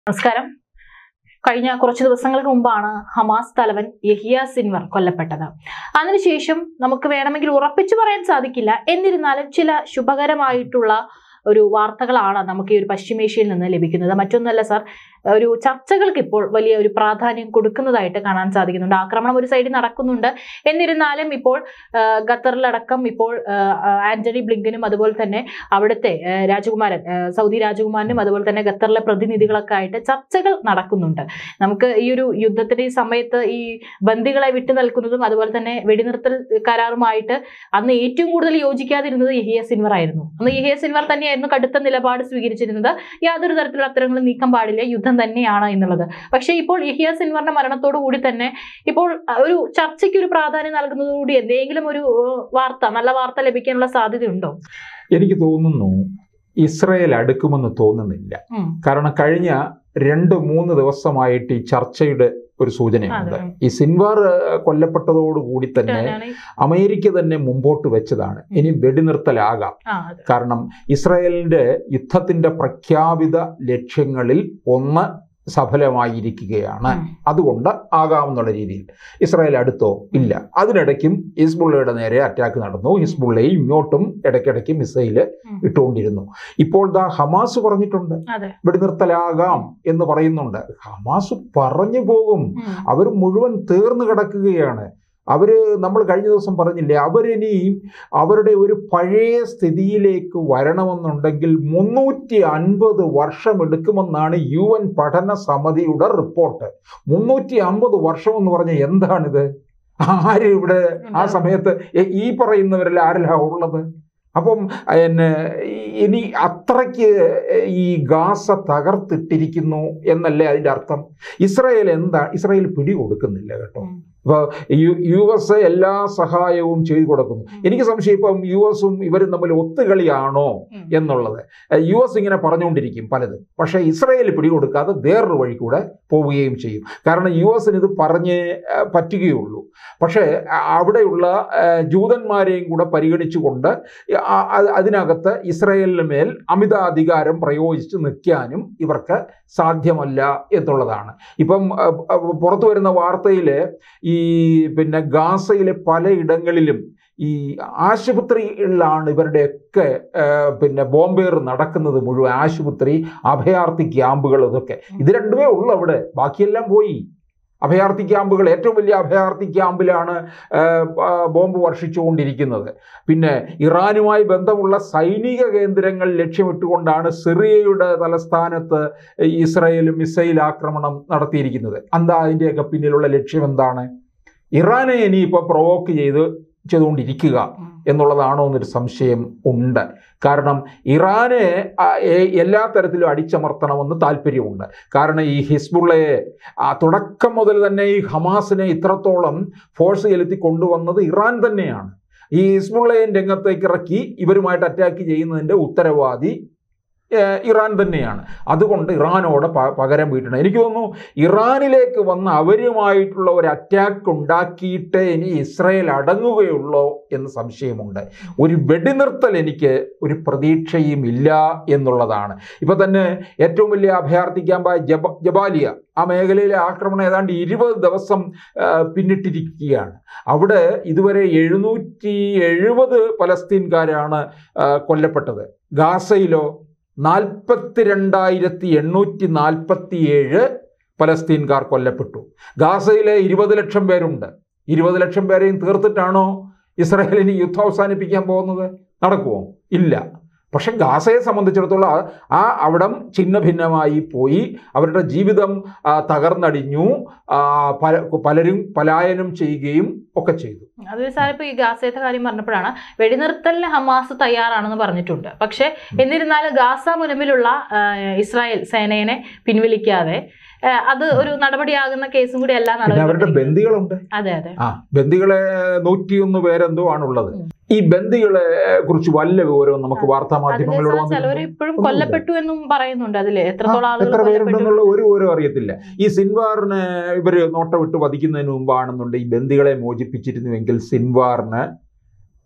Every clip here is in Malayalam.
നമസ്കാരം കഴിഞ്ഞ കുറച്ച് ദിവസങ്ങൾക്ക് മുമ്പാണ് ഹമാസ് തലവൻ യഹിയ സിൻവർ കൊല്ലപ്പെട്ടത് അതിനുശേഷം നമുക്ക് വേണമെങ്കിൽ ഉറപ്പിച്ചു പറയാൻ സാധിക്കില്ല എന്നിരുന്നാലും ചില ശുഭകരമായിട്ടുള്ള ഒരു വാർത്തകളാണ് നമുക്ക് ഈ ഒരു പശ്ചിമേഷ്യയിൽ നിന്ന് ലഭിക്കുന്നത് മറ്റൊന്നല്ല സാർ ഒരു ചർച്ചകൾക്ക് ഇപ്പോൾ വലിയ ഒരു പ്രാധാന്യം കൊടുക്കുന്നതായിട്ട് കാണാൻ സാധിക്കുന്നുണ്ട് ആക്രമണം ഒരു സൈഡിൽ നടക്കുന്നുണ്ട് എന്നിരുന്നാലും ഇപ്പോൾ ആ, ഖത്തറിലടക്കം ഇപ്പോൾ ആ, ആന്റണി ബ്ലിങ്കനും അതുപോലെ തന്നെ അവിടുത്തെ ആ, രാജകുമാരൻ ആ, സൗദി രാജകുമാരനും അതുപോലെ തന്നെ ഖത്തറിലെ പ്രതിനിധികളൊക്കെ ആയിട്ട് ചർച്ചകൾ നടക്കുന്നുണ്ട് നമുക്ക് ഈ ഒരു യുദ്ധത്തിന്റെ ഈ സമയത്ത് ഈ ബന്ദികളെ വിട്ടു നിൽക്കുന്നതും അതുപോലെ തന്നെ വെടിനിർത്തൽ കരാറുമായിട്ട് അന്ന് ഏറ്റവും കൂടുതൽ യോജിക്കാതിരുന്നത് യഹിയ സിൻവർ ആയിരുന്നു അന്ന് യഹിയ സിൻവർ തന്നെയായിരുന്നു കടുത്ത നിലപാട് സ്വീകരിച്ചിരുന്നത് യാതൊരു തരത്തിലുള്ള അത്തരങ്ങളും നീക്കം പാടില്ല യുദ്ധം തന്നെയാണ് എന്നുള്ളത് പക്ഷേ ഇപ്പോൾ യഹിയ സിൻവറിന്റെ മരണത്തോടു കൂടി തന്നെ ഇപ്പോൾ ഒരു ചർച്ചയ്ക്ക് ഒരു പ്രാധാന്യം നൽകുന്നതോടുകൂടി എന്തെങ്കിലും ഒരു ഏഹ്, വാർത്ത നല്ല വാർത്ത ലഭിക്കാനുള്ള സാധ്യതയുണ്ടോ എനിക്ക് തോന്നുന്നു ഇസ്രയേൽ അടുക്കുമെന്ന് തോന്നുന്നില്ല ഉം. കാരണം കഴിഞ്ഞ രണ്ട് മൂന്ന് ദിവസമായിട്ട് ഈ ചർച്ചയുടെ ഒരു സൂചനയുണ്ട് അതെ. ഈ സിൻവാർ ഏഹ്, കൊല്ലപ്പെട്ടതോടുകൂടി തന്നെ ഞാനാണ് ഈ- അമേരിക്ക തന്നെ മുമ്പോട്ട് വെച്ചതാണ് ഇനി വെടിനിർത്തലാകാം ആ, അതെ. കാരണം ഇസ്രായേലിന്റെ യുദ്ധത്തിന്റെ പ്രഖ്യാപിത ലക്ഷ്യങ്ങളിൽ ഒന്ന് സഫലമായിരിക്കുകയാണ് ഉം. അതുകൊണ്ട് ആകാമെന്നുള്ള രീതിയിൽ ഇസ്രായേൽ അടുത്തോ ഇല്ല അതിനിടയ്ക്കും ഹിസ്ബുള്ളയുടെ നേരെ അറ്റാക്ക് നടന്നു ഹിസ്ബുള്ളയും ഇങ്ങോട്ടും ഇടയ്ക്കിടയ്ക്ക് മിസൈല് ഉം. ഇട്ടുകൊണ്ടിരുന്നു ഇപ്പോൾ ദാ ഹമാസ് പറഞ്ഞിട്ടുണ്ട് അതെ വെടിനിർത്തലാകാം എന്ന് പറയുന്നുണ്ട് ഹമാസ് പറഞ്ഞു പോകും ഉം. അവർ മുഴുവൻ തീർന്നു കിടക്കുകയാണ് അവര് നമ്മൾ കഴിഞ്ഞ ദിവസം പറഞ്ഞില്ലേ അവരിനി അവരുടെ ഒരു പഴയ സ്ഥിതിയിലേക്ക് വരണമെന്നുണ്ടെങ്കിൽ മുന്നൂറ്റി അൻപത് വർഷം എടുക്കുമെന്നാണ് യു എൻ പഠന സമിതിയുടെ റിപ്പോർട്ട് മുന്നൂറ്റി അമ്പത് വർഷം എന്ന് പറഞ്ഞാൽ എന്താണിത് ആര് ഇവിടെ ആ സമയത്ത് എ- ഈ പറയുന്നവരിൽ ആരല്ല ഉള്ളത് അപ്പം പിന്നെ ഇനി അത്രയ്ക്ക് ഈ ഗാസ തകർത്തിട്ടിരിക്കുന്നു എന്നല്ലേ അതിൻ്റെ അർത്ഥം ഇസ്രായേൽ എന്താ ഇസ്രായേൽ പിടി കൊടുക്കുന്നില്ല കേട്ടോ ഉം. ഇപ്പോൾ യു യു എസ് എല്ലാ സഹായവും ചെയ്തു കൊടുക്കുന്നു എനിക്ക് സംശയം ഇപ്പം യു എസും ഇവരും തമ്മിൽ ഒത്തുകളിയാണോ ഉം. എന്നുള്ളത് ഏഹ് യു എസ് ഇങ്ങനെ പറഞ്ഞുകൊണ്ടിരിക്കും പലതും പക്ഷേ ഇസ്രായേൽ പിടികൊടുക്കാതെ വേറൊരു വഴി കൂടെ പോവുകയും ചെയ്യും കാരണം യു എസിന് ഇത് പറഞ്ഞേ ഏഹ് പറ്റുകയുള്ളൂ പക്ഷേ അ- അവിടെയുള്ള ഏഹ് ജൂതന്മാരെയും കൂടെ പരിഗണിച്ചുകൊണ്ട് ആ- ആ- അതിനകത്ത് ഇസ്രായേലിന് മേൽ അമിതാധികാരം പ്രയോഗിച്ച് നിൽക്കാനും ഇവർക്ക് സാധ്യമല്ല എന്നുള്ളതാണ് ഇപ്പം അഹ്, അഹ് പുറത്തു വരുന്ന വാർത്തയിൽ ഈ പിന്നെ ഗാസയിലെ പലയിടങ്ങളിലും ഈ ആശുപത്രികളിലാണ് ഇവരുടെയൊക്കെ ഏഹ്, പിന്നെ ബോംബേർ നടക്കുന്നത് മുഴുവൻ ആശുപത്രി അഭയാർത്ഥി ക്യാമ്പുകൾ ഇതൊക്കെ ഇത് രണ്ടുമേ ഉള്ളൂ അവിടെ ബാക്കിയെല്ലാം പോയി അഭയാർത്ഥി ക്യാമ്പുകൾ ഏറ്റവും വലിയ അഭയാർത്ഥി ക്യാമ്പിലാണ് ഏഹ്, ബ- ബോംബ് വർഷിച്ചുകൊണ്ടിരിക്കുന്നത് പിന്നെ ഇറാനുമായി ബന്ധമുള്ള സൈനിക കേന്ദ്രങ്ങൾ ലക്ഷ്യമിട്ടുകൊണ്ടാണ് സിറിയയുടെ തലസ്ഥാനത്ത് ഇസ്രായേൽ മിസൈൽ ആക്രമണം നടത്തിയിരിക്കുന്നത് എന്താ അതിൻ്റെയൊക്കെ പിന്നിലുള്ള ലക്ഷ്യം എന്താണ് ഇറാനെ ഇനിയിപ്പോൾ പ്രൊവോക്ക് ചെയ്ത് ചെയ്തുകൊണ്ടിരിക്കുക ഉം. എന്നുള്ളതാണോ എന്നൊരു സംശയം ഉണ്ട് കാരണം ഇറാനെ ആ, എ- എല്ലാ തരത്തിലും അടിച്ചമർത്തണമെന്ന് താല്പര്യമുണ്ട് കാരണം ഈ ഹിസ്ബുള്ളയെ ആ, തുടക്കം മുതൽ തന്നെ ഈ ഹമാസിനെ ഇത്രത്തോളം ഫോഴ്സ് ചെലുത്തി കൊണ്ടുവന്നത് ഇറാൻ തന്നെയാണ് ഈ ഹിസ്ബുള്ളയെ രംഗത്തേക്ക് ഇറക്കി ഇവരുമായിട്ട് അറ്റാക്ക് ചെയ്യുന്നതിൻ്റെ ഉത്തരവാദി ഏഹ്, ഇറാൻ തന്നെയാണ് അതുകൊണ്ട് ഇറാനോട് പ- പകരം വീട്ടണം എനിക്ക് തോന്നുന്നു ഇറാനിലേക്ക് വന്ന് അവരുമായിട്ടുള്ള ഒരു അറ്റാക്ക് ഉണ്ടാക്കിയിട്ടേ ഇനി ഇസ്രായേൽ അടങ്ങുകയുള്ളൂ എന്ന് സംശയമുണ്ട് ഒരു വെടിനിർത്തൽ എനിക്ക് ഒരു പ്രതീക്ഷയും ഇല്ല എന്നുള്ളതാണ് ഇപ്പൊ തന്നെ ഏറ്റവും വലിയ അഭയാർത്ഥി ക്യാമ്പായ ജബ ജബാലിയ ആ മേഖലയിലെ ആക്രമണം ഏതാണ്ട് ഇരുപത് ദിവസം ആ, പിന്നിട്ടിരിക്കുകയാണ് അവിടെ ഇതുവരെ എഴുന്നൂറ്റി എഴുപത് പലസ്തീൻകാരാണ് ആ, കൊല്ലപ്പെട്ടത് ഗാസയിലോ നാൽപ്പത്തി രണ്ടായിരത്തി എണ്ണൂറ്റി നാൽപ്പത്തി ഏഴ് പലസ്തീൻകാർ കൊല്ലപ്പെട്ടു ഗാസയിലെ ഇരുപത് ലക്ഷം പേരുണ്ട് ഇരുപത് ലക്ഷം പേരെയും തീർത്തിട്ടാണോ ഇസ്രായേലിന് യുദ്ധം അവസാനിപ്പിക്കാൻ പോകുന്നത് നടക്കുമോ ഇല്ല പക്ഷെ ഗാസയെ സംബന്ധിച്ചിടത്തോളം ആ- ആ അവിടം ഛിന്ന ഭിന്നമായി പോയി അവരുടെ ജീവിതം ആ, തകർന്നടിഞ്ഞു ആ, പല- പലരും പലായനം ചെയ്യുകയും ഒക്കെ ചെയ്തു അത് സാർ ഇപ്പൊ ഈ ഗാസയത്തെ കാര്യം പറഞ്ഞപ്പോഴാണ് വെടിനിർത്തലിന് ഹമാസ് തയ്യാറാണെന്ന് പറഞ്ഞിട്ടുണ്ട് പക്ഷെ എന്നിരുന്നാലും ഗാസ മുനമ്പിലുള്ള ആ, ഇസ്രായേൽ സേനയെ പിൻവലിക്കാതെ ആ, അത് ഒരു നടപടിയാകുന്ന കേസും കൂടി അല്ല പിന്നെ അവരുടെ നടക്കുന്നത് ബന്ദികളുണ്ട് അതെ അതെ ആ ബന്ദികളെ നൂറ്റിയൊന്ന് പേരെന്തോ ആണുള്ളത് ഉം. ഈ ബന്ദികളെ കുറിച്ച് വല്ല വിവരവും നമുക്ക് വാർത്താ മാധ്യമങ്ങളിലൂടെ അതിൽ ചിലവർ വന്നിട്ടുണ്ടോ? ഇപ്പോഴും ഒന്നുമില്ല. കൊല്ലപ്പെട്ടു എന്നും പറയുന്നുണ്ട് അതില് എത്രത്തോളം ആ, ആളുകൾ എത്ര കൊല്ലപ്പെട്ടു പേരുണ്ടെന്നുള്ള ഒരു വിവരം അറിയത്തില്ല ഈ സിൻവാറിന് ഇവര് നോട്ടമിട്ട് വധിക്കുന്നതിന് മുമ്പാണെന്നുണ്ട് ഈ ബന്ദികളെ മോചിപ്പിച്ചിരുന്നുവെങ്കിൽ സിൻവാറിന്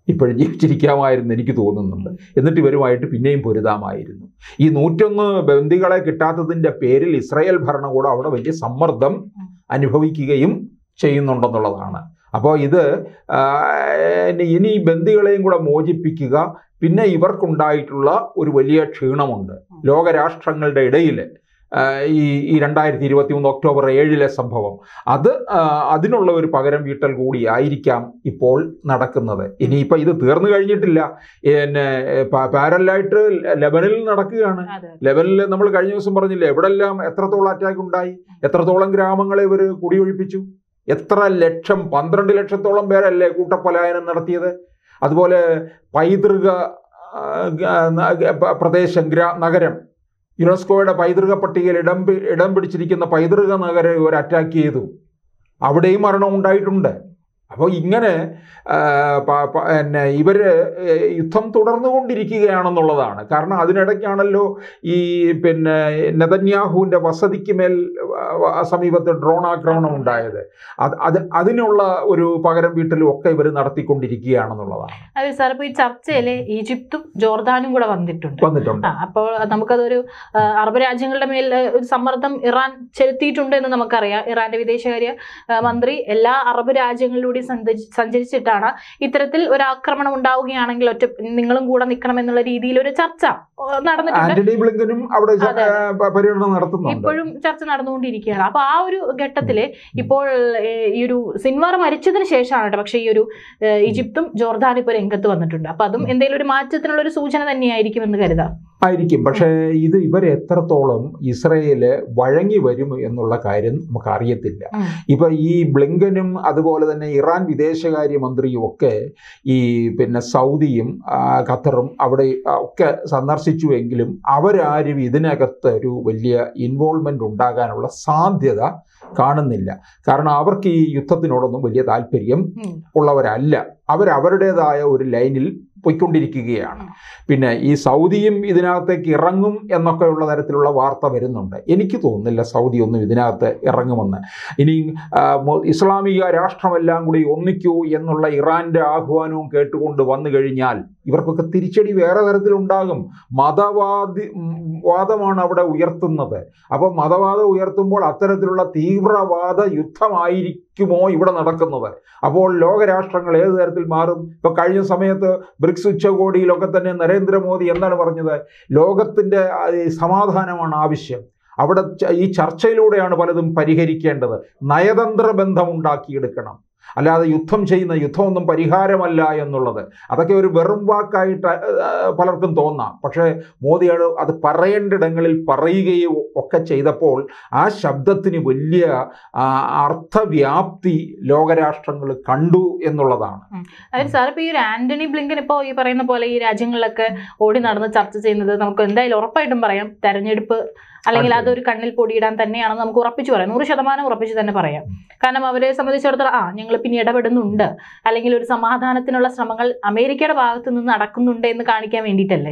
ഇപ്പോഴും ജീവിച്ചിരിക്കാമായിരുന്നു എനിക്ക് തോന്നുന്നുണ്ട് എന്നിട്ട് ഇവരുമായിട്ട് പിന്നെയും പൊരുതാമായിരുന്നു ഈ നൂറ്റൊന്ന് ബന്ദികളെ കിട്ടാത്തതിൻ്റെ പേരിൽ ഇസ്രായേൽ ഭരണകൂടം അവിടെ വലിയ സമ്മർദ്ദം അനുഭവിക്കുകയും ചെയ്യുന്നുണ്ടെന്നുള്ളതാണ് അപ്പോൾ ഇത് ആ, ഇനി ഈ ബന്ദികളെയും കൂടെ മോചിപ്പിക്കുക പിന്നെ ഇവർക്കുണ്ടായിട്ടുള്ള ഒരു വലിയ ക്ഷീണമുണ്ട് ലോകരാഷ്ട്രങ്ങളുടെ ഇടയിൽ ആ, ഈ ഈ രണ്ടായിരത്തി ഇരുപത്തി മൂന്ന് ഒക്ടോബർ ഏഴിലെ സംഭവം അത് ആ, അതിനുള്ള ഒരു പകരം വീട്ടൽ കൂടിയായിരിക്കാം ഇപ്പോൾ നടക്കുന്നത് ഇനിയിപ്പോൾ ഇത് തീർന്നു കഴിഞ്ഞിട്ടില്ല പിന്നെ പ- പാരലായിട്ട് ലെബനിൽ നടക്കുകയാണ് അതെ ലെവലിൽ നമ്മൾ കഴിഞ്ഞ ദിവസം പറഞ്ഞില്ലേ എവിടെല്ലാം എത്രത്തോളം അറ്റാക്ക് ഉണ്ടായി എത്രത്തോളം ഗ്രാമങ്ങളെ ഇവർ കുടിയൊഴിപ്പിച്ചു എത്ര ലക്ഷം പന്ത്രണ്ട് ലക്ഷത്തോളം പേരല്ലേ കൂട്ടപ്പലായനം നടത്തിയത് അതുപോലെ പൈതൃക ആ, ഗ- ന- ഗ- പ- പ്രദേശം ഗ്രാ നഗരം യുനെസ്കോയുടെ പൈതൃക പട്ടികയിൽ ഇടം പി- ഇടം പിടിച്ചിരിക്കുന്ന പൈതൃക നഗരം ഇവർ അറ്റാക്ക് ചെയ്തു അവിടെയും മരണം ഉണ്ടായിട്ടുണ്ട് അപ്പോൾ ഇങ്ങനെ ആ, പ- പ- പിന്നെ ഇവര് ഏഹ്, യുദ്ധം തുടർന്നുകൊണ്ടിരിക്കുകയാണെന്നുള്ളതാണ് കാരണം അതിനിടയ്ക്കാണല്ലോ ഈ പിന്നെ നെതന്യാഹുവിൻ്റെ വസതിക്ക് മേൽ ആ, ആ സമീപത്ത് ഡ്രോൺ ആക്രമണം ഉണ്ടായത് അത് അത് അതിനുള്ള ഒരു പകരം വീട്ടലും ഒക്കെ ഇവർ നടത്തിക്കൊണ്ടിരിക്കുകയാണെന്നുള്ളതാണ് അതെ സാർ ഇപ്പൊ ഈ ചർച്ചയില് ഈജിപ്തും ജോർദാനും കൂടെ വന്നിട്ടുണ്ട് വന്നിട്ടുണ്ട് ആ, അപ്പോൾ നമുക്കതൊരു ആ, അറബ് രാജ്യങ്ങളുടെ മേൽ ആ, ഒരു സമ്മർദ്ദം ഇറാൻ ചെലുത്തിയിട്ടുണ്ട് എന്ന് നമുക്കറിയാം ഇറാന്റെ വിദേശകാര്യ ആ, മന്ത്രി എല്ലാ അറബ് രാജ്യങ്ങളിലൂടെ സഞ്ചരി- സഞ്ചരിച്ചിട്ടാണ് ഇത്തരത്തിൽ ഒരു ആക്രമണം ഉണ്ടാവുകയാണെങ്കിൽ ഒറ്റ നിങ്ങളും കൂടെ നിൽക്കണം എന്നുള്ള രീതിയിൽ ഒരു ചർച്ച ആ, നടന്നിട്ടുണ്ട് ആന്റണി ബ്ലിങ്കനും അവിടെ ച- അതെ, ആ, പ- പര്യടനം നടത്തുന്നുണ്ട് ഇപ്പോഴും ചർച്ച നടന്നുകൊണ്ടിരിക്കുകയാണ് അപ്പൊ ആ ഒരു ഘട്ടത്തില് ഇപ്പോൾ ഏ, ഈ ഒരു സിൻവാർ മരിച്ചതിന് ശേഷമാണ് കേട്ടോ പക്ഷേ ഈ ഒരു ഏ, ഈജിപ്തും ജോർദാനും ഇപ്പോൾ രംഗത്ത് വന്നിട്ടുണ്ട് അപ്പൊ അതും എന്തെങ്കിലും ഒരു മാറ്റത്തിനുള്ള ഒരു സൂചന തന്നെയായിരിക്കും എന്ന് കരുതാം ആയിരിക്കും പക്ഷേ ഇത് ഇവർ എത്രത്തോളം ഇസ്രയേല് വഴങ്ങി വരും എന്നുള്ള കാര്യം നമുക്ക് അറിയത്തില്ല ഉം. ഇപ്പൊ ഈ ബ്ലിങ്കനും അതുപോലെ തന്നെ ഇറാൻ വിദേശകാര്യ മന്ത്രിയും ഒക്കെ ഈ പിന്നെ സൗദിയും ആ, ഖത്തറും അവിടെ ആ, ഒക്കെ സന്ദർശിച്ചുവെങ്കിലും അവരാരും ഇതിനകത്ത് ഒരു വലിയ ഇൻവോൾവ്മെന്റ് ഉണ്ടാകാനുള്ള സാധ്യത കാണുന്നില്ല കാരണം അവർക്ക് ഈ യുദ്ധത്തിനോടൊന്നും വലിയ താല്പര്യം ഉം. ഉള്ളവരല്ല അവരവരുടേതായ ഒരു ലൈനിൽ പോയിക്കൊണ്ടിരിക്കുകയാണ് പിന്നെ ഈ സൗദിയും ഇതിനകത്തേക്ക് ഇറങ്ങും എന്നൊക്കെയുള്ള തരത്തിലുള്ള വാർത്ത വരുന്നുണ്ട് എനിക്ക് തോന്നുന്നില്ല സൗദി ഒന്നും ഇതിനകത്ത് ഇറങ്ങുമെന്ന് ഇനി ആ, മൊ- ഇസ്ലാമിക രാഷ്ട്രമെല്ലാം കൂടി ഒന്നിക്കൂ എന്നുള്ള ഇറാന്റെ ആഹ്വാനവും കേട്ടുകൊണ്ട് വന്നു കഴിഞ്ഞാൽ ഇവർക്കൊക്കെ തിരിച്ചടി വേറെ തരത്തിലുണ്ടാകും മതവാദി ഉം, വാദമാണ് അവിടെ ഉയർത്തുന്നത് അപ്പോൾ മതവാദം ഉയർത്തുമ്പോൾ അത്തരത്തിലുള്ള തീവ്രവാദ യുദ്ധമായിരിക്കുമോ ഇവിടെ നടക്കുന്നത് അപ്പോൾ ലോകരാഷ്ട്രങ്ങൾ ഏത് തരത്തിൽ മാറും ഇപ്പൊ കഴിഞ്ഞ സമയത്ത് ബ്രിക്സ് ഉച്ചകോടിയിലൊക്കെ തന്നെ നരേന്ദ്രമോദി എന്താണ് പറഞ്ഞത് ലോകത്തിന്റെ ആ, ഈ സമാധാനമാണ് ആവശ്യം അവിടെ ച- ഈ ചർച്ചയിലൂടെയാണ് പലതും പരിഹരിക്കേണ്ടത് നയതന്ത്ര ബന്ധം ഉണ്ടാക്കിയെടുക്കണം അല്ലാതെ യുദ്ധം ചെയ്യുന്ന യുദ്ധമൊന്നും പരിഹാരമല്ല എന്നുള്ളത് അതൊക്കെ ഒരു വെറും വാക്കായിട്ട് ആ, പലർക്കും തോന്നാം പക്ഷേ മോദിയാണ് അത് പറയേണ്ടിടങ്ങളിൽ പറയുകയും ഒക്കെ ചെയ്തപ്പോൾ ആ ശബ്ദത്തിന് വലിയ ആ, അർത്ഥവ്യാപ്തി ലോകരാഷ്ട്രങ്ങൾ കണ്ടു എന്നുള്ളതാണ് അതായത് സാർ ഇപ്പൊ ഈ ഒരു ആന്റണി ബ്ലിങ്കൻ ഇപ്പോ ഈ പറയുന്ന പോലെ ഈ രാജ്യങ്ങളിലൊക്കെ ഓടി നടന്ന് ചർച്ച ചെയ്യുന്നത് നമുക്ക് എന്തായാലും ഉറപ്പായിട്ടും പറയാം തെരഞ്ഞെടുപ്പ് അല്ലെങ്കിൽ അതെ. അതൊരു കണ്ണിൽ പൊടിയിടാൻ തന്നെയാണെന്ന് നമുക്ക് ഉറപ്പിച്ചു പറയാം നൂറ് ശതമാനം ഉറപ്പിച്ച് തന്നെ പറയാം കാരണം അവരെ സംബന്ധിച്ചിടത്തോളം ആ ഞങ്ങൾ പിന്നെ ഇടപെടുന്നുണ്ട് അല്ലെങ്കിൽ ഒരു സമാധാനത്തിനുള്ള ശ്രമങ്ങൾ അമേരിക്കയുടെ ഭാഗത്തു നിന്ന് നടക്കുന്നുണ്ട് എന്ന് കാണിക്കാൻ വേണ്ടിയിട്ടല്ലേ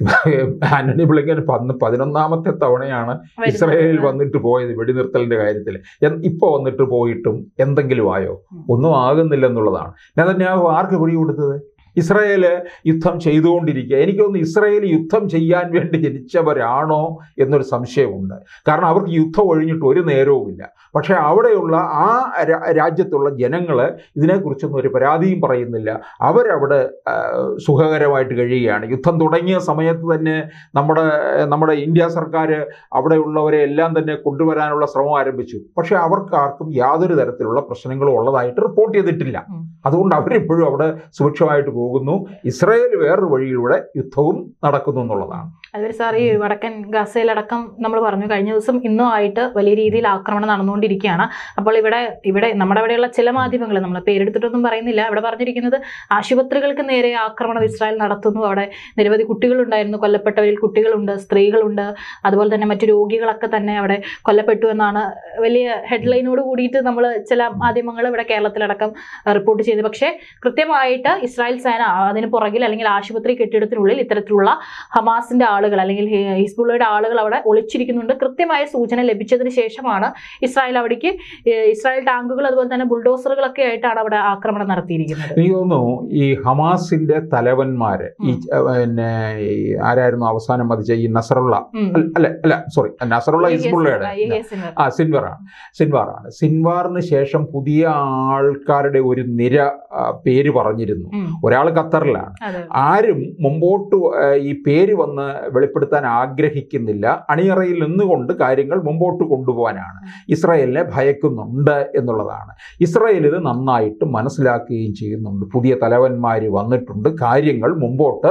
ആന്റണി ബ്ലിങ്കൻ പന്ന് പതിനൊന്നാമത്തെ തവണയാണ് ഇസ്രായേലിൽ വന്നിട്ട് പോയത് വെടിനിർത്തലിന്റെ കാര്യത്തിൽ ഇപ്പോൾ വന്നിട്ട് പോയിട്ടും എന്തെങ്കിലും ആയോ ഒന്നും ആകുന്നില്ലെന്നുള്ളതാണ് നെതന്യാഹു ആർക്ക് പിടികൊടുത്തത് ഇസ്രായേല് യുദ്ധം ചെയ്തുകൊണ്ടിരിക്കുക എനിക്ക് തോന്നുന്നു ഇസ്രായേൽ യുദ്ധം ചെയ്യാൻ വേണ്ടി ജനിച്ചവരാണോ എന്നൊരു സംശയമുണ്ട് കാരണം അവർക്ക് യുദ്ധം ഒഴിഞ്ഞിട്ട് ഒരു നേരവുമില്ല പക്ഷേ അവിടെയുള്ള ആ രാ- രാജ്യത്തുള്ള ജനങ്ങൾ ഇതിനെക്കുറിച്ചൊന്നും ഒരു പരാതിയും പറയുന്നില്ല അവരവിടെ ആ, സുഖകരമായിട്ട് കഴിയുകയാണ് യുദ്ധം തുടങ്ങിയ സമയത്ത് തന്നെ നമ്മുടെ നമ്മുടെ ഇന്ത്യ സർക്കാർ അവിടെയുള്ളവരെ എല്ലാം തന്നെ കൊണ്ടുവരാനുള്ള ശ്രമം ആരംഭിച്ചു പക്ഷേ അവർക്ക് ആർക്കും യാതൊരു തരത്തിലുള്ള പ്രശ്നങ്ങളും ഉള്ളതായിട്ട് റിപ്പോർട്ട് ചെയ്തിട്ടില്ല ഉം. അതുകൊണ്ട് അവരിപ്പോഴും അവിടെ സുഭിക്ഷമായിട്ട് പോകുന്നു ഇസ്രായേൽ വേറൊരു വഴിയിലൂടെ യുദ്ധവും നടക്കുന്നു എന്നുള്ളതാണ് അതുപോലെ സാർ ഈ വടക്കൻ ഗസയിലടക്കം നമ്മൾ പറഞ്ഞു കഴിഞ്ഞ ദിവസം ഇന്നും ആയിട്ട് വലിയ രീതിയിൽ ആക്രമണം നടന്നുകൊണ്ടിരിക്കുകയാണ് അപ്പോൾ ഇവിടെ ഇവിടെ നമ്മുടെ അവിടെയുള്ള ചില മാധ്യമങ്ങൾ നമ്മൾ പേരെടുത്തിട്ടൊന്നും പറയുന്നില്ല ഇവിടെ പറഞ്ഞിരിക്കുന്നത് ആശുപത്രികൾക്ക് നേരെ ആക്രമണം ഇസ്രായേൽ നടത്തുന്നു അവിടെ നിരവധി കുട്ടികളുണ്ടായിരുന്നു കൊല്ലപ്പെട്ടവരിൽ കുട്ടികളുണ്ട് സ്ത്രീകളുണ്ട് അതുപോലെ തന്നെ മറ്റു രോഗികളൊക്കെ തന്നെ അവിടെ കൊല്ലപ്പെട്ടു എന്നാണ് വലിയ ഹെഡ്ലൈനോട് കൂടിയിട്ട് നമ്മൾ ചില മാധ്യമങ്ങൾ ഇവിടെ കേരളത്തിലടക്കം റിപ്പോർട്ട് ചെയ്തു പക്ഷേ കൃത്യമായിട്ട് ഇസ്രായേൽ സേന അതിന് പുറകിൽ അല്ലെങ്കിൽ ആശുപത്രി കെട്ടിടത്തിനുള്ളിൽ ഇത്തരത്തിലുള്ള ഹമാസിന്റെ ആളുകൾ അല്ലെങ്കിൽ ഹി- ഹിസ്ബുള്ളയുടെ ആളുകൾ അവിടെ ഒളിച്ചിരിക്കുന്നുണ്ട് കൃത്യമായ സൂചന ലഭിച്ചതിന് ശേഷമാണ് ഇസ്രായേൽ ഇസ്രായേൽ അവിടേക്ക് ഏഹ് ഇസ്രായേൽ ടാങ്കുകൾ അതുപോലെ തന്നെ ബുൾഡോസറുകളൊക്കെ ആയിട്ടാണ് അവിടെ ആക്രമണം നടത്തിയിരിക്കുന്നത് എനിക്ക് തോന്നുന്നു ഈ ഹമാസിന്റെ തലവന്മാര് ഈ ച- പിന്നെ ഈ ആരായിരുന്നു അവസാനം മതിച്ച ഈ നസറുള്ള ഉം. അല്ല അല്ല അല്ല സോറി നസറുള്ള യഹ്യ ഹിസ്ബുള്ളയുടെ സിൻവർ, യഹ്യ സിൻവർ. ആ സിൻവറാണ് സിൻവാറാണ് സിൻവാറിന് ശേഷം പുതിയ ആൾക്കാരുടെ ഒരു നിര ആ, പേര് പറഞ്ഞിരുന്നു ഉം. ഒരാൾ ഖത്തറിലാണ് അതെ ആരും മുമ്പോട്ട് ആ, ഈ പേര് വന്ന് വെളിപ്പെടുത്താൻ ആഗ്രഹിക്കുന്നില്ല അണിയറയിൽ നിന്നുകൊണ്ട് കാര്യങ്ങൾ മുമ്പോട്ട് കൊണ്ടുപോകാനാണ് ഇസ്രായേലിനെ ഭയക്കുന്നുണ്ട് എന്നുള്ളതാണ് ഇസ്രായേൽ ഇത് നന്നായിട്ട് മനസ്സിലാക്കുകയും ചെയ്യുന്നുണ്ട് പുതിയ തലവന്മാർ വന്നിട്ടുണ്ട് കാര്യങ്ങൾ മുമ്പോട്ട്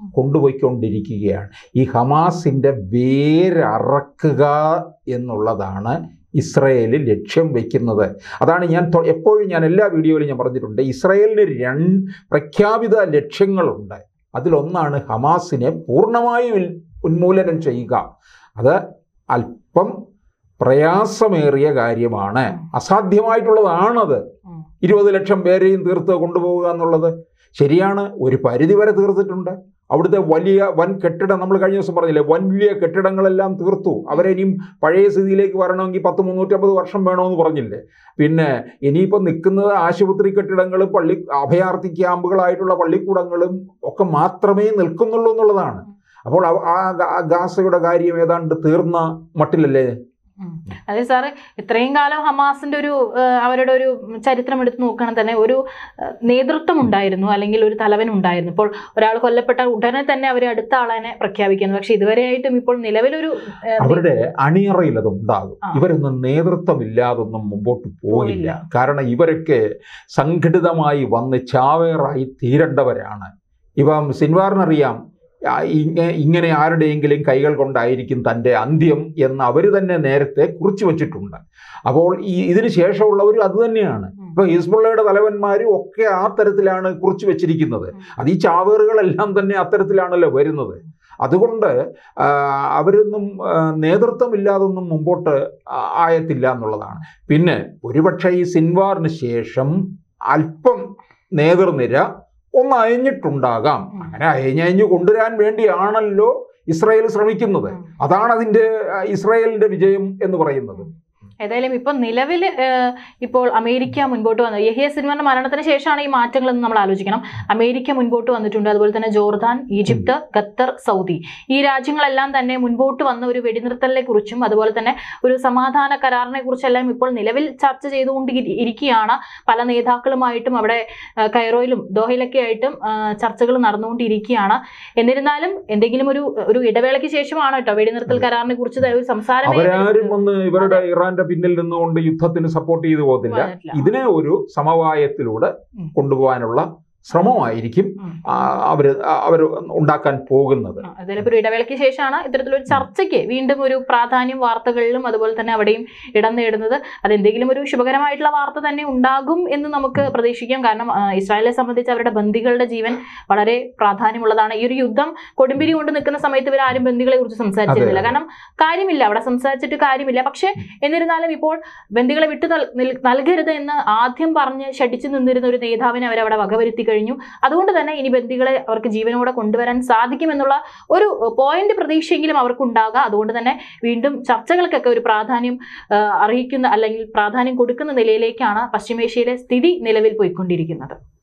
കൊണ്ടുപോയിക്കൊണ്ടിരിക്കുകയാണ് ഈ ഹമാസിൻ്റെ വേരറക്കുക എന്നുള്ളതാണ് ഇസ്രയേൽ ലക്ഷ്യം വയ്ക്കുന്നത് അതാണ് ഞാൻ തൊ- എപ്പോഴും ഞാൻ എല്ലാ വീഡിയോയിലും ഞാൻ പറഞ്ഞിട്ടുണ്ട് ഇസ്രയേലിന് രണ്ട് പ്രഖ്യാപിത ലക്ഷ്യങ്ങളുണ്ട് അതിലൊന്നാണ് ഹമാസിനെ പൂർണ്ണമായും ഇൽ- ഉന്മൂലനം ചെയ്യുക അത് അല്പം പ്രയാസമേറിയ കാര്യമാണ് അസാധ്യമായിട്ടുള്ളതാണത് ഉം. ഇരുപത് ലക്ഷം പേരെയും തീർത്ത് കൊണ്ടുപോവുക എന്നുള്ളത് ശരിയാണ് ഒരു പരിധി വരെ തീർത്തിട്ടുണ്ട് അവിടുത്തെ വലിയ വൻ കെട്ടിടം നമ്മൾ കഴിഞ്ഞ ദിവസം പറഞ്ഞില്ലേ വലിയ കെട്ടിടങ്ങളെല്ലാം തീർത്തു അവരെ ഇനിയും പഴയ സ്ഥിതിയിലേക്ക് വരണമെങ്കിൽ പത്ത് മുന്നൂറ്റമ്പത് വർഷം വേണമെന്ന് പറഞ്ഞില്ലേ പിന്നെ ഇനിയിപ്പോൾ നിൽക്കുന്നത് ആശുപത്രി കെട്ടിടങ്ങൾ പള്ളി അഭയാർത്ഥി ക്യാമ്പുകളായിട്ടുള്ള പള്ളിക്കൂടങ്ങളും ഒക്കെ മാത്രമേ നിൽക്കുന്നുള്ളൂ എന്നുള്ളതാണ് അപ്പോൾ അവ- ആ ഗ- ആ ഗാസയുടെ കാര്യം ഏതാണ്ട് തീർന്ന മട്ടിലല്ലേ ഉം. അതെ സാറ് ഇത്രയും കാലം ഹമാസിന്റെ ഒരു ഏഹ്, അവരുടെ ഒരു ചരിത്രം എടുത്ത് നോക്കുകയാണെങ്കിൽ തന്നെ ഒരു ഏഹ്, നേതൃത്വം ഉണ്ടായിരുന്നു അല്ലെങ്കിൽ ഒരു തലവൻ ഉണ്ടായിരുന്നു ഇപ്പോൾ ഒരാൾ കൊല്ലപ്പെട്ട ഉടനെ തന്നെ അവർ അടുത്ത ആളെ പ്രഖ്യാപിക്കുന്നു പക്ഷെ ഇതുവരെയായിട്ടും ഇപ്പോൾ നിലവിലൊരു ഏഹ്, അവരുടെ അണിയറയിൽ അത് ഉണ്ടാകും ആ. ഇവരൊന്നും നേതൃത്വമില്ലാതൊന്നും മുമ്പോട്ട് പോകില്ല പോകില്ല. കാരണം ഇവരൊക്കെ സംഘടിതമായി വന്ന് ചാവേറായി തീരേണ്ടവരാണ് ഇപ്പം സിൻവാറിനറിയാം ആ, ഇങ്ങ- ഇങ്ങനെ ആരുടെയെങ്കിലും കൈകൾ കൊണ്ടായിരിക്കും തൻ്റെ അന്ത്യം എന്ന് അവർ തന്നെ നേരത്തെ കുറിച്ചു വച്ചിട്ടുണ്ട് അപ്പോൾ ഈ ഇതിന് ശേഷമുള്ളവരും അത് തന്നെയാണ് ഉം. ഇപ്പൊ ഹിസ്ബുള്ളയുടെ തലവന്മാരും ഒക്കെ ആ തരത്തിലാണ് കുറിച്ചു വെച്ചിരിക്കുന്നത് അത് ഈ ചാവേറുകളെല്ലാം തന്നെ അത്തരത്തിലാണല്ലോ വരുന്നത് അതുകൊണ്ട് ആ, അവരൊന്നും ആ, നേതൃത്വമില്ലാതൊന്നും മുമ്പോട്ട് ആ- ആയത്തില്ല എന്നുള്ളതാണ് പിന്നെ ഒരുപക്ഷെ ഈ സിൻവാറിന് ശേഷം അല്പം നേതൃനിര ഒന്ന് അയഞ്ഞിട്ടുണ്ടാകാം ഉം. അങ്ങനെ അയഞ്ഞയഞ്ഞ് കൊണ്ടുവരാൻ വേണ്ടിയാണല്ലോ ഇസ്രായേൽ ശ്രമിക്കുന്നത് ഉം. അതാണ് അതിൻ്റെ ആ, ഇസ്രായേലിന്റെ വിജയം എന്ന് പറയുന്നത് ഏതായാലും ഇപ്പൊ നിലവിൽ ഇപ്പോൾ അമേരിക്ക മുൻപോട്ട് വന്നു യഹിയ സിൻവറിന്റെ മരണത്തിന് ശേഷമാണ് ഈ മാറ്റങ്ങളെന്ന് നമ്മൾ ആലോചിക്കണം അമേരിക്ക മുൻപോട്ട് വന്നിട്ടുണ്ട് അതുപോലെ തന്നെ ജോർദാൻ ഈജിപ്ത് ഖത്തർ സൗദി ഈ രാജ്യങ്ങളെല്ലാം തന്നെ മുൻപോട്ട് വന്ന ഒരു വെടിനിർത്തലിനെ കുറിച്ചും അതുപോലെ തന്നെ ഒരു സമാധാന കരാറിനെ കുറിച്ചെല്ലാം ഇപ്പോൾ നിലവിൽ ചർച്ച ചെയ്തുകൊണ്ട് ഇരി- ഇരിക്കുകയാണ് പല നേതാക്കളുമായിട്ടും അവിടെ ആ, കൈറോയിലും ദോഹയിലൊക്കെ ആയിട്ടും ആ, ചർച്ചകൾ നടന്നുകൊണ്ടിരിക്കുകയാണ് എന്നിരുന്നാലും എന്തെങ്കിലും ഒരു ഒരു ഇടവേളയ്ക്ക് ശേഷമാണ് കേട്ടോ വെടിനിർത്തൽ അതെ. കരാറിനെ കുറിച്ച് ഒരു സംസാരമേ അവരാരും വന്ന് ഇവരുടെ ഇറാന്റെ പിന്നിൽ നിന്നുകൊണ്ട് യുദ്ധത്തിന് സപ്പോർട്ട് ചെയ്തു പോകത്തില്ല വന്നിട്ടില്ല. ഇതിനെ ഒരു സമവായത്തിലൂടെ ഉം. കൊണ്ടുപോകാനുള്ള ശ്രമമായിരിക്കും ഉം. ആ, അവര് ആ, അവര് ഉണ്ടാക്കാൻ പോകുന്നത് ആ, അതിലിപ്പോ ഒരു ഇടവേളയ്ക്ക് ശേഷമാണ് ഇത്തരത്തിലൊരു ചർച്ചയ്ക്ക് വീണ്ടും ഒരു പ്രാധാന്യം വാർത്തകളിലും അതുപോലെ തന്നെ അവിടെയും ഇടം നേടുന്നത് അതെന്തെങ്കിലും ഒരു ശുഭകരമായിട്ടുള്ള വാർത്ത തന്നെ ഉണ്ടാകും എന്ന് നമുക്ക് പ്രതീക്ഷിക്കാം കാരണം ആ, ഇസ്രായേലിനെ സംബന്ധിച്ച് അവരുടെ ബന്ദികളുടെ ജീവൻ വളരെ പ്രാധാന്യമുള്ളതാണ് ഈ ഒരു യുദ്ധം കൊടുമ്പിരി കൊണ്ട് നിൽക്കുന്ന സമയത്ത് ഇവർ ആരും ബന്ദികളെ കുറിച്ച് സംസാരിച്ചിരുന്നില്ല അതെ. കാരണം കാര്യമില്ല അവിടെ സംസാരിച്ചിട്ട് കാര്യമില്ല പക്ഷേ എന്നിരുന്നാലും ഇപ്പോൾ ബന്ദികളെ വിട്ടു നൽ- നിൽ- നൽകരുത് എന്ന് ആദ്യം പറഞ്ഞ് ശഠിച്ചു നിന്നിരുന്ന ഒരു നേതാവിനെ അവരവിടെ വകവരുത്തി കഴിഞ്ഞു അതുകൊണ്ട് തന്നെ ഇനി ബന്ദികളെ അവർക്ക് ജീവനോടെ കൊണ്ടുവരാൻ സാധിക്കുമെന്നുള്ള ഒരു പോയിന്റ് പ്രതീക്ഷയെങ്കിലും അവർക്കുണ്ടാകാം അതുകൊണ്ട് തന്നെ വീണ്ടും ചർച്ചകൾക്കൊക്കെ ഒരു പ്രാധാന്യം ആ, അർഹിക്കുന്ന അല്ലെങ്കിൽ പ്രാധാന്യം കൊടുക്കുന്ന നിലയിലേക്കാണ് പശ്ചിമേഷ്യയിലെ സ്ഥിതി നിലവിൽ പോയിക്കൊണ്ടിരിക്കുന്നത്